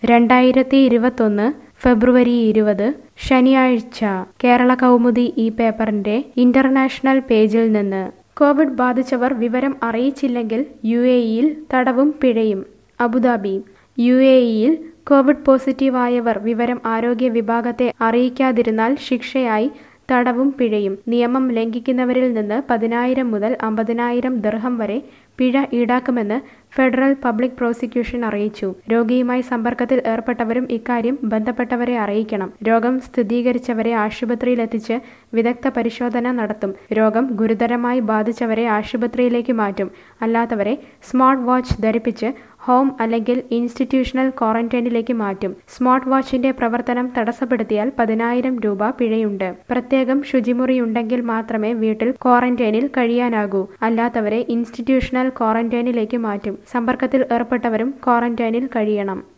രണ്ടായിരത്തി ഇരുപത്തൊന്ന് ഫെബ്രുവരി ഇരുപത് ശനിയാഴ്ച കേരള കൗമുദി ഈ പേപ്പറിന്റെ ഇന്റർനാഷണൽ പേജിൽ നിന്ന് കോവിഡ് ബാധിച്ചവർ വിവരം അറിയിച്ചില്ലെങ്കിൽ യു എ ഇയിൽ തടവും പിഴയും അബുദാബി യു എ ഇയിൽ കോവിഡ് പോസിറ്റീവായവർ വിവരം ആരോഗ്യ വിഭാഗത്തെ അറിയിക്കാതിരുന്നാൽ ശിക്ഷയായി തടവും പിഴയും നിയമം ലംഘിക്കുന്നവരിൽ നിന്ന് പതിനായിരം മുതൽ അമ്പതിനായിരം ദിർഹം വരെ പിഴ ഈടാക്കുമെന്ന് ഫെഡറൽ പബ്ലിക് പ്രോസിക്യൂഷൻ അറിയിച്ചു രോഗിയുമായി സമ്പർക്കത്തിൽ ഏർപ്പെട്ടവരും ഇക്കാര്യം ബന്ധപ്പെട്ടവരെ അറിയിക്കണം രോഗം സ്ഥിരീകരിച്ചവരെ ആശുപത്രിയിലെത്തിച്ച് വിദഗ്ധ പരിശോധന നടത്തും രോഗം ഗുരുതരമായി ബാധിച്ചവരെ ആശുപത്രിയിലേക്ക് മാറ്റും അല്ലാത്തവരെ സ്മാർട്ട് വാച്ച് ധരിപ്പിച്ച് ഹോം അല്ലെങ്കിൽ ഇൻസ്റ്റിറ്റ്യൂഷണൽ ക്വാറന്റൈനിലേക്ക് മാറ്റും സ്മാർട്ട് വാച്ചിന്റെ പ്രവർത്തനം തടസ്സപ്പെടുത്തിയാൽ പതിനായിരം രൂപ പിഴയുണ്ട് പ്രത്യേകം ശുചിമുറിയുണ്ടെങ്കിൽ മാത്രമേ വീട്ടിൽ ക്വാറന്റൈനിൽ കഴിയാനാകൂ അല്ലാത്തവരെ ഇൻസ്റ്റിറ്റ്യൂഷണൽ ക്വാറന്റൈനിലേക്ക് മാറ്റും സമ്പർക്കത്തിൽ ഏർപ്പെട്ടവരും ക്വാറന്റൈനിൽ കഴിയണം